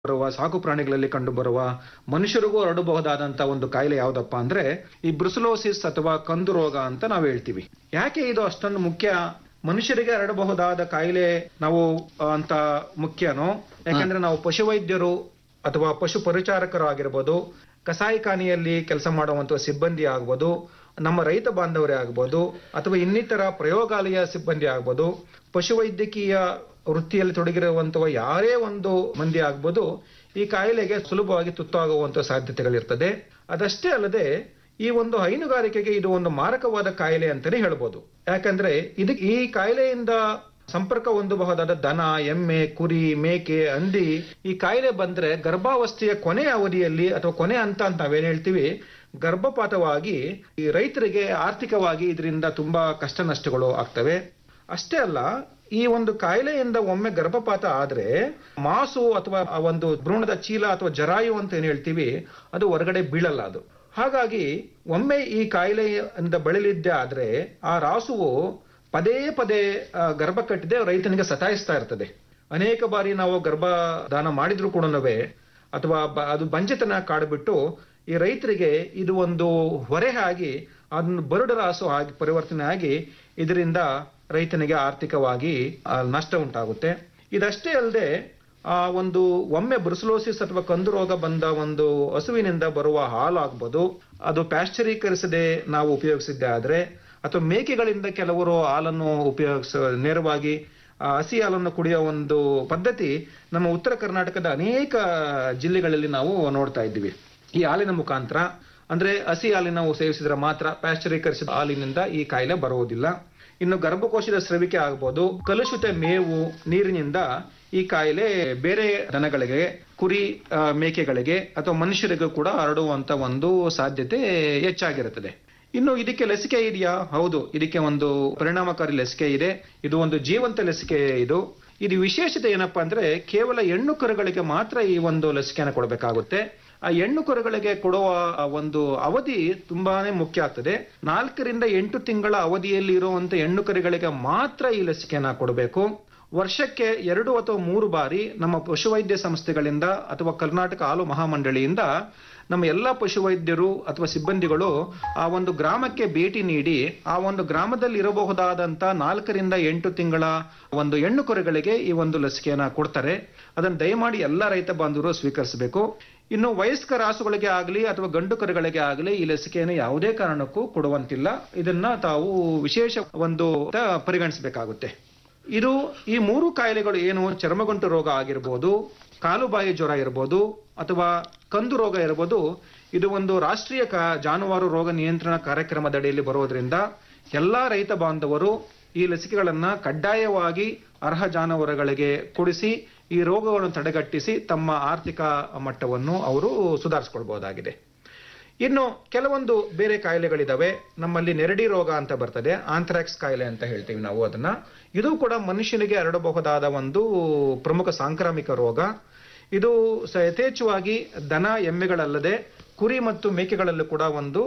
ಬರುವ ಸಾಕು ಪ್ರಾಣಿಗಳಲ್ಲಿ ಕಂಡು ಬರುವ ಮನುಷ್ಯರಿಗೂ ಹರಡಬಹುದಾದಂತ ಒಂದು ಕಾಯಿಲೆ ಯಾವ್ದಪ್ಪ ಅಂದ್ರೆ ಈ ಬ್ರುಸಲೋಸಿಸ್ ಅಥವಾ ಕಂದು ರೋಗ ಅಂತ ನಾವು ಹೇಳ್ತೀವಿ ಯಾಕೆ ಇದು ಅಷ್ಟೊಂದು ಮುಖ್ಯ ಮನುಷ್ಯರಿಗೆ ಹರಡಬಹುದಾದ ಕಾಯಿಲೆ ನಾವು ಆ, ಅಂತ ಮುಖ್ಯನೋ ಯಾಕಂದ್ರೆ ನಾವು ಪಶುವೈದ್ಯರು ಅಥವಾ ಪಶು ಪರಿಚಾರಕರು ಆಗಿರ್ಬೋದು ಕಸಾಯಿಖಾನೆಯಲ್ಲಿ ಕೆಲಸ ಮಾಡುವಂತಹ ಸಿಬ್ಬಂದಿ ಆಗ್ಬೋದು ನಮ್ಮ ರೈತ ಬಾಂಧವರೇ ಆಗ್ಬೋದು ಅಥವಾ ಇನ್ನಿತರ ಪ್ರಯೋಗಾಲಯ ಸಿಬ್ಬಂದಿ ಆಗ್ಬೋದು ಪಶುವೈದ್ಯಕೀಯ ವೃತ್ತಿಯಲ್ಲಿ ತೊಡಗಿರುವಂತಹ ಯಾರೇ ಒಂದು ಮಂದಿ ಆಗ್ಬೋದು ಈ ಕಾಯಿಲೆಗೆ ಸುಲಭವಾಗಿ ತುತ್ತಾಗುವಂತಹ ಸಾಧ್ಯತೆಗಳಿರ್ತದೆ ಅದಷ್ಟೇ ಅಲ್ಲದೆ ಈ ಒಂದು ಹೈನುಗಾರಿಕೆಗೆ ಇದು ಒಂದು ಮಾರಕವಾದ ಕಾಯಿಲೆ ಅಂತಾನೆ ಹೇಳ್ಬೋದು ಯಾಕಂದ್ರೆ ಇದು ಈ ಕಾಯಿಲೆಯಿಂದ ಸಂಪರ್ಕ ಹೊಂದಬಹುದಾದ ದನ ಎಮ್ಮೆ ಕುರಿ ಮೇಕೆ ಹಂದಿ ಈ ಕಾಯಿಲೆ ಬಂದ್ರೆ ಗರ್ಭಾವಸ್ಥೆಯ ಕೊನೆಯ ಅವಧಿಯಲ್ಲಿ ಅಥವಾ ಕೊನೆ ಹಂತ ಅಂತ ನಾವೇನ್ ಹೇಳ್ತೀವಿ ಗರ್ಭಪಾತವಾಗಿ ಈ ರೈತರಿಗೆ ಆರ್ಥಿಕವಾಗಿ ಇದರಿಂದ ತುಂಬಾ ಕಷ್ಟ ನಷ್ಟಗಳು ಆಗ್ತವೆ ಅಷ್ಟೇ ಅಲ್ಲ ಈ ಒಂದು ಕಾಯಿಲೆಯಿಂದ ಒಮ್ಮೆ ಗರ್ಭಪಾತ ಆದ್ರೆ ಮಾಸು ಅಥವಾ ಆ ಒಂದು ಭ್ರೂಣದ ಚೀಲ ಅಥವಾ ಜರಾಯು ಅಂತ ಏನ್ ಹೇಳ್ತೀವಿ ಅದು ಹೊರಗಡೆ ಬೀಳಲ್ಲ ಅದು ಹಾಗಾಗಿ ಒಮ್ಮೆ ಈ ಕಾಯಿಲೆಯಿಂದ ಬಳಲಿದ್ದೆ ಆದ್ರೆ ಆ ರಾಸುವು ಪದೇ ಪದೇ ಆ, ಗರ್ಭ ಕಟ್ಟಿದೆ ರೈತನಿಗೆ ಸತಾಯಿಸ್ತಾ ಇರ್ತದೆ ಅನೇಕ ಬಾರಿ ನಾವು ಗರ್ಭದಾನ ಮಾಡಿದ್ರು ಕೂಡ ಅಥವಾ ಬ- ಅದು ಬಂಜೆತನ ಕಾಡ್ಬಿಟ್ಟು ಈ ರೈತರಿಗೆ ಇದು ಒಂದು ಹೊರೆ ಆಗಿ ಅದನ್ನು ಬರುಡ ರಾಸು ಆಗಿ ಪರಿವರ್ತನೆ ಆಗಿ ಇದರಿಂದ ರೈತನಿಗೆ ಆರ್ಥಿಕವಾಗಿ ಆ, ನಷ್ಟ ಉಂಟಾಗುತ್ತೆ ಇದಷ್ಟೇ ಅಲ್ಲದೆ ಆ ಒಂದು ಒಮ್ಮೆ ಬ್ರುಸಲೋಸಿಸ್ ಅಥವಾ ಕಂದು ರೋಗ ಬಂದ ಒಂದು ಹಸುವಿನಿಂದ ಬರುವ ಹಾಲು ಆಗ್ಬೋದು ಅದು ಪ್ಯಾಶ್ಚರೀಕರಿಸದೆ ನಾವು ಉಪಯೋಗಿಸಿದ್ದೆ ಆದ್ರೆ ಅಥವಾ ಮೇಕೆಗಳಿಂದ ಕೆಲವರು ಹಾಲನ್ನು ಉಪಯೋಗಿಸ ನೇರವಾಗಿ ಆ ಹಸಿ ಹಾಲನ್ನು ಕುಡಿಯೋ ಒಂದು ಪದ್ಧತಿ ನಮ್ಮ ಉತ್ತರ ಕರ್ನಾಟಕದ ಅನೇಕ ಜಿಲ್ಲೆಗಳಲ್ಲಿ ನಾವು ನೋಡ್ತಾ ಇದ್ದೀವಿ ಈ ಹಾಲಿನ ಮುಖಾಂತರ ಅಂದ್ರೆ ಹಸಿ ಹಾಲಿನ ನಾವು ಸೇವಿಸಿದ್ರೆ ಮಾತ್ರ ಪ್ಯಾಶ್ಚರೀಕರಿಸಿದ ಹಾಲಿನಿಂದ ಈ ಕಾಯಿಲೆ ಬರುವುದಿಲ್ಲ ಇನ್ನು ಗರ್ಭಕೋಶದ ಸ್ರವಿಕೆ ಆಗ್ಬೋದು ಕಲುಷಿತ ಮೇವು ನೀರಿನಿಂದ ಈ ಕಾಯಿಲೆ ಬೇರೆ ದನಗಳಿಗೆ ಕುರಿ ಆ, ಮೇಕೆಗಳಿಗೆ ಅಥವಾ ಮನುಷ್ಯರಿಗೂ ಕೂಡ ಹರಡುವಂತ ಒಂದು ಸಾಧ್ಯತೆ ಹೆಚ್ಚಾಗಿರುತ್ತದೆ ಇನ್ನು ಇದಕ್ಕೆ ಲಸಿಕೆ ಇದೆಯಾ ಹೌದು ಇದಕ್ಕೆ ಒಂದು ಪರಿಣಾಮಕಾರಿ ಲಸಿಕೆ ಇದೆ ಇದು ಒಂದು ಜೀವಂತ ಲಸಿಕೆ ಇದು ಇದು ವಿಶೇಷತೆ ಏನಪ್ಪಾ ಅಂದ್ರೆ ಕೇವಲ ಹೆಣ್ಣು ಕರುಗಳಿಗೆ ಮಾತ್ರ ಈ ಒಂದು ಲಸಿಕೆಯನ್ನು ಕೊಡಬೇಕಾಗುತ್ತೆ ಆ ಹೆಣ್ಣು ಕರುಗಳಿಗೆ ಕೊಡುವ ಆ ಒಂದು ಅವಧಿ ತುಂಬಾನೇ ಮುಖ್ಯ ಆಗ್ತದೆ ನಾಲ್ಕರಿಂದ ಎಂಟು ತಿಂಗಳ ಅವಧಿಯಲ್ಲಿ ಇರುವಂತ ಹೆಣ್ಣು ಕರುಗಳಿಗೆ ಮಾತ್ರ ಈ ಲಸಿಕೆಯನ್ನ ಕೊಡಬೇಕು ವರ್ಷಕ್ಕೆ ಎರಡು ಅಥವಾ ಮೂರು ಬಾರಿ ನಮ್ಮ ಪಶುವೈದ್ಯ ಸಂಸ್ಥೆಗಳಿಂದ ಅಥವಾ ಕರ್ನಾಟಕ ಹಾಲು ಮಹಾಮಂಡಳಿಯಿಂದ ನಮ್ಮ ಎಲ್ಲ ಪಶುವೈದ್ಯರು ಅಥವಾ ಸಿಬ್ಬಂದಿಗಳು ಆ ಒಂದು ಗ್ರಾಮಕ್ಕೆ ಭೇಟಿ ನೀಡಿ ಆ ಒಂದು ಗ್ರಾಮದಲ್ಲಿ ಇರಬಹುದಾದಂತ ನಾಲ್ಕರಿಂದ ಎಂಟು ತಿಂಗಳ ಒಂದು ಹೆಣ್ಣು ಕರುಗಳಿಗೆ ಈ ಒಂದು ಲಸಿಕೆಯನ್ನ ಕೊಡ್ತಾರೆ ಅದನ್ನು ದಯಮಾಡಿ ಎಲ್ಲ ರೈತ ಬಾಂಧವರು ಸ್ವೀಕರಿಸಬೇಕು ಇನ್ನು ವಯಸ್ಕ ರಾಸುಗಳಿಗೆ ಆಗಲಿ ಅಥವಾ ಗಂಡು ಕರುಗಳಿಗೆ ಆಗಲಿ ಈ ಲಸಿಕೆಯನ್ನು ಯಾವುದೇ ಕಾರಣಕ್ಕೂ ಕೊಡುವಂತಿಲ್ಲ ಇದನ್ನ ತಾವು ವಿಶೇಷ ಒಂದು ತ ಪರಿಗಣಿಸಬೇಕಾಗುತ್ತೆ ಇದು ಈ ಮೂರು ಕಾಯಿಲೆಗಳು ಏನು ಚರ್ಮಗಂಟು ರೋಗ ಆಗಿರ್ಬೋದು ಕಾಲುಬಾಯಿ ಜ್ವರ ಇರ್ಬೋದು ಅಥವಾ ಕಂದು ರೋಗ ಇರ್ಬೋದು ಇದು ಒಂದು ರಾಷ್ಟ್ರೀಯ ಕಾ- ಜಾನುವಾರು ರೋಗ ನಿಯಂತ್ರಣ ಕಾರ್ಯಕ್ರಮದಡಿಯಲ್ಲಿ ಬರೋದ್ರಿಂದ ಎಲ್ಲಾ ರೈತ ಬಾಂಧವರು ಈ ಲಸಿಕೆಗಳನ್ನ ಕಡ್ಡಾಯವಾಗಿ ಅರ್ಹ ಜಾನುವಾರುಗಳಿಗೆ ಕೊಡಿಸಿ ಈ ರೋಗಗಳನ್ನು ತಡೆಗಟ್ಟಿಸಿ ತಮ್ಮ ಆರ್ಥಿಕ ಮಟ್ಟವನ್ನು ಅವರು ಸುಧಾರಿಸಿಕೊಳ್ಬಹುದಾಗಿದೆ ಇನ್ನು ಕೆಲವೊಂದು ಬೇರೆ ಕಾಯಿಲೆಗಳಿದಾವೆ ನಮ್ಮಲ್ಲಿ ನೆರಡಿ ರೋಗ ಅಂತ ಬರ್ತದೆ ಆಂಥ್ರಾಕ್ಸ್ ಕಾಯಿಲೆ ಅಂತ ಹೇಳ್ತೀವಿ ನಾವು ಅದನ್ನ ಇದು ಕೂಡ ಮನುಷ್ಯನಿಗೆ ಹರಡಬಹುದಾದ ಒಂದು ಪ್ರಮುಖ ಸಾಂಕ್ರಾಮಿಕ ರೋಗ ಇದು ಸ- ಯಥೇಚ್ಛವಾಗಿ ದನ ಎಮ್ಮೆಗಳಲ್ಲದೆ ಕುರಿ ಮತ್ತು ಮೇಕೆಗಳಲ್ಲೂ ಕೂಡ ಒಂದು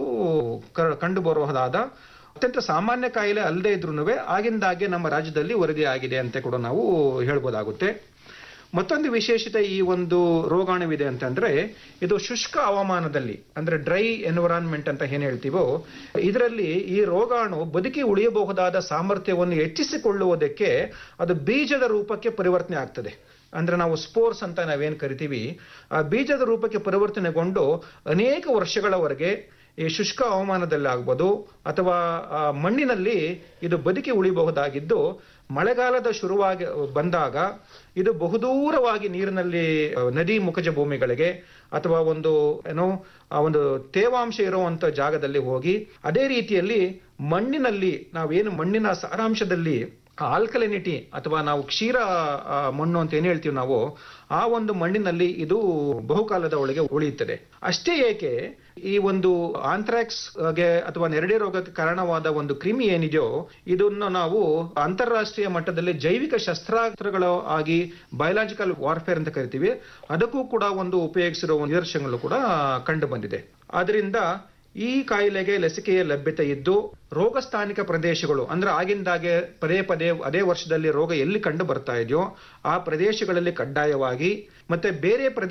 ಕ- ಕಂಡು ಬರಬಹುದಾದ ಅತ್ಯಂತ ಸಾಮಾನ್ಯ ಕಾಯಿಲೆ ಅಲ್ಲದೆ ಇದ್ರೂ ಆಗಿಂದಾಗೆ ನಮ್ಮ ರಾಜ್ಯದಲ್ಲಿ ವರದಿ ಆಗಿದೆ ಅಂತ ಕೂಡ ನಾವು ಹೇಳ್ಬೋದಾಗುತ್ತೆ ಮತ್ತೊಂದು ವಿಶೇಷತೆ ಈ ಒಂದು ರೋಗಾಣುವಿದೆ ಅಂತಂದ್ರೆ ಇದು ಶುಷ್ಕ ಹವಾಮಾನದಲ್ಲಿ ಅಂದ್ರೆ ಡ್ರೈ ಎನ್ವಿರಾನ್ಮೆಂಟ್ ಅಂತ ಏನ್ ಹೇಳ್ತೀವೋ ಇದರಲ್ಲಿ ಈ ರೋಗಾಣು ಬದುಕಿ ಉಳಿಯಬಹುದಾದ ಸಾಮರ್ಥ್ಯವನ್ನು ಹೆಚ್ಚಿಸಿಕೊಳ್ಳುವುದಕ್ಕೆ ಅದು ಬೀಜದ ರೂಪಕ್ಕೆ ಪರಿವರ್ತನೆ ಆಗ್ತದೆ ಅಂದ್ರೆ ನಾವು ಸ್ಪೋರ್ಸ್ ಅಂತ ನಾವೇನ್ ಕರಿತೀವಿ ಆ ಬೀಜದ ರೂಪಕ್ಕೆ ಪರಿವರ್ತನೆಗೊಂಡು ಅನೇಕ ವರ್ಷಗಳವರೆಗೆ ಈ ಶುಷ್ಕ ಹವಾಮಾನದಲ್ಲಿ ಆಗ್ಬೋದು ಅಥವಾ ಆ ಮಣ್ಣಿನಲ್ಲಿ ಇದು ಬದುಕಿ ಉಳಿಬಹುದಾಗಿದ್ದು ಮಳೆಗಾಲದ ಶುರುವಾಗಿ ಬಂದಾಗ ಇದು ಬಹುದೂರವಾಗಿ ನೀರಿನಲ್ಲಿ ಆ, ನದಿ ಮುಖಜ ಭೂಮಿಗಳಿಗೆ ಅಥವಾ ಒಂದು ಏನೋ ಆ ಒಂದು ತೇವಾಂಶ ಇರುವಂತ ಜಾಗದಲ್ಲಿ ಹೋಗಿ ಅದೇ ರೀತಿಯಲ್ಲಿ ಮಣ್ಣಿನಲ್ಲಿ ನಾವೇನು ಮಣ್ಣಿನ ಸಾರಾಂಶದಲ್ಲಿ ಆಲ್ಕಲಿನಿಟಿ ಅಥವಾ ನಾವು ಕ್ಷೀರ ಆ, ಮಣ್ಣು ಅಂತ ಏನ್ ಹೇಳ್ತೀವಿ ನಾವು ಆ ಒಂದು ಮಣ್ಣಿನಲ್ಲಿ ಇದು ಬಹುಕಾಲದ ಒಳಗೆ ಉಳಿಯುತ್ತದೆ ಅಷ್ಟೇ ಏಕೆ ಈ ಒಂದು ಆಂಥ್ರಾಕ್ಸ್ ಗೆ ಅಥವಾ ನೆರಡಿ ರೋಗಕ್ಕೆ ಕಾರಣವಾದ ಒಂದು ಕ್ರಿಮಿ ಏನಿದೆಯೋ ಇದನ್ನು ನಾವು ಅಂತಾರಾಷ್ಟ್ರೀಯ ಮಟ್ಟದಲ್ಲಿ ಜೈವಿಕ ಶಸ್ತ್ರಾಸ್ತ್ರಗಳು ಆಗಿ ಬಯೋಲಾಜಿಕಲ್ ವಾರ್ಫೇರ್ ಅಂತ ಕರಿತೀವಿ ಅದಕ್ಕೂ ಕೂಡ ಒಂದು ಉಪಯೋಗಿಸಿರುವ ನಿದರ್ಶನಗಳು ಕೂಡ ಕಂಡು ಬಂದಿದೆ ಆದ್ರಿಂದ ಈ ಕಾಯಿಲೆಗೆ ಲಸಿಕೆಯ ಲಭ್ಯತೆ ಇದ್ದು ರೋಗ ಸ್ಥಾನಿಕ ಪ್ರದೇಶಗಳು ಅಂದ್ರೆ ಆಗಿಂದಾಗೆ ಪದೇ ಪದೇ ಅದೇ ವರ್ಷದಲ್ಲಿ ರೋಗ ಎಲ್ಲಿ ಕಂಡು ಬರ್ತಾ ಇದೆಯೋ ಆ ಪ್ರದೇಶಗಳಲ್ಲಿ ಕಡ್ಡಾಯವಾಗಿ ಮತ್ತೆ ಬೇರೆ ಪ್ರದೇಶ